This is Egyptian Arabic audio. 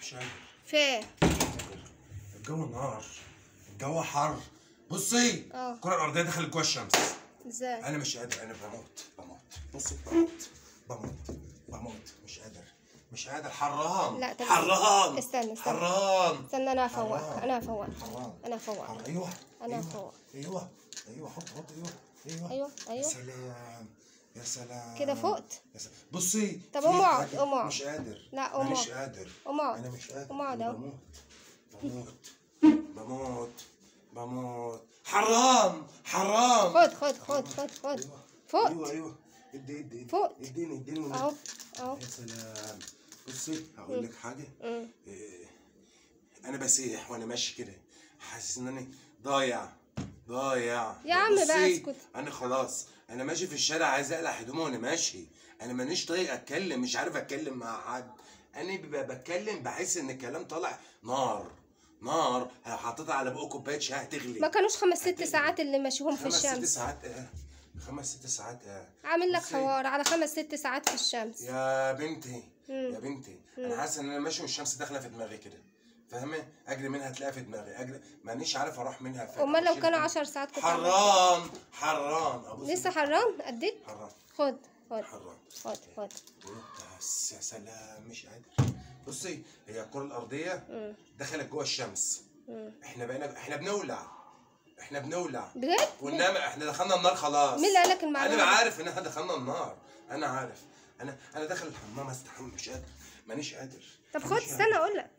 مش قادر فين مش قادر الجو نار الجو حر بصي اه. الكرة الأرضية دخلت جوه الشمس ازاي أنا مش قادر أنا بموت بموت بصي بموت بموت بموت مش قادر مش قادر حران لا، طب حران استنى، استنى. حران استنى انا هفوقك حرام. انا هفوقك حرام انا هفوقك حر- ايوه أنا ايوه فوق. ايوه ايوه حط حط ايوه ايوه أيوة، أيوة. يا سلام يا سلام كده فقت؟ يا سلام. بصي طب في قوم اقعد، حاجة- قوم اقعد. مش قادر لا، قوم مش اقعد. قادر قوم اقعد. انا مش قادر قوم اقعد أنا اهو. بموت بموت بموت بموت حرام حرام خد خد خد خد خد ايوه فقت ايوه ايوه ادي ادي ادي. فقت. اديني اديني من اهو اهو يا سلام بصي هقول لك حاجه مم. إيه، انا بسيح وانا ماشي كده حاسس ان انا ضايع ضايع يا عم بقى بصي، اسكت. انا خلاص انا ماشي في الشارع عايز اقلع هدومي وانا ماشي انا مانيش طايق اتكلم مش عارف اتكلم مع حد انا ببقى بتكلم بحس ان الكلام طالع نار نار حطيتها على بق كوبايه شاي هتغلي ما كانوش خمس ست ساعات اللي ماشيهم في خمس ست الشمس ساعات اه خمس ست ساعات اه عامل لك بصي. حوار على خمس ست ساعات في الشمس يا بنتي مم. يا بنتي انا حاسس ان انا ماشي والشمس داخله في دماغي كده فاهمه اجري منها تلاقيها في دماغي اجري مانيش عارف اروح منها فين امال لو أشيل كانوا منها. عشر ساعات كنت عملت حران حران أبص لسه لك. حرام قديت حران خد خد حران خد خد بس يا سلام مش قادر بصي هي الكره الارضيه مم. دخلت جوه الشمس مم. احنا بقينا احنا بنولع احنا بنولع بجد وانما احنا دخلنا النار خلاص مين اللي قالك المعلومة انا دي؟ عارف ان احنا دخلنا النار انا عارف انا انا داخل الحمام استحمى مش قادر مانيش قادر طب خد مانيش استنى قادر. اقول لك